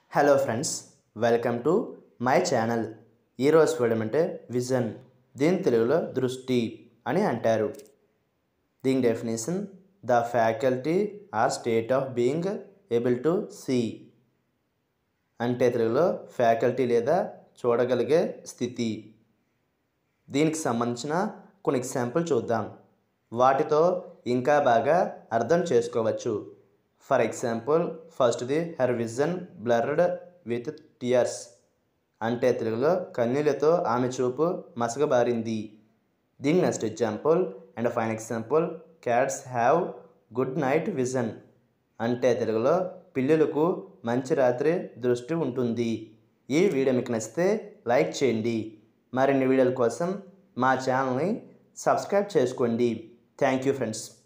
hello friends welcome to my channel ఈరోజు చూడడం అంటే విజన్ దీని తెలుగులో దృష్టి అని అంటారు దీని definition the faculty or state of being able to see అంటే తెలుగులో ఫ్యాకల్టీ లేదా చూడగలిగే స్థితి దీనికి సంబంధించిన కొన్ని ఎగ్జాంపుల్ చూద్దాం వాటితో ఇంకా బాగా అర్థం చేసుకోవచ్చు ఫర్ ఎగ్జాంపుల్ ఫస్ట్ది her vision blurred with tears అంటే తెలుగులో కన్నీళ్లతో ఆమె చూపు మసగబారింది దీని next example and fine example cats have good night vision అంటే తెలుగులో పిల్లులకు మంచి రాత్రి దృష్టి ఉంటుంది ఈ వీడియో మీకు నచ్చితే లైక్ చేయండి మరిన్ని వీడియోల కోసం మా ఛానల్ని సబ్స్క్రైబ్ చేసుకోండి థ్యాంక్ యూ ఫ్రెండ్స్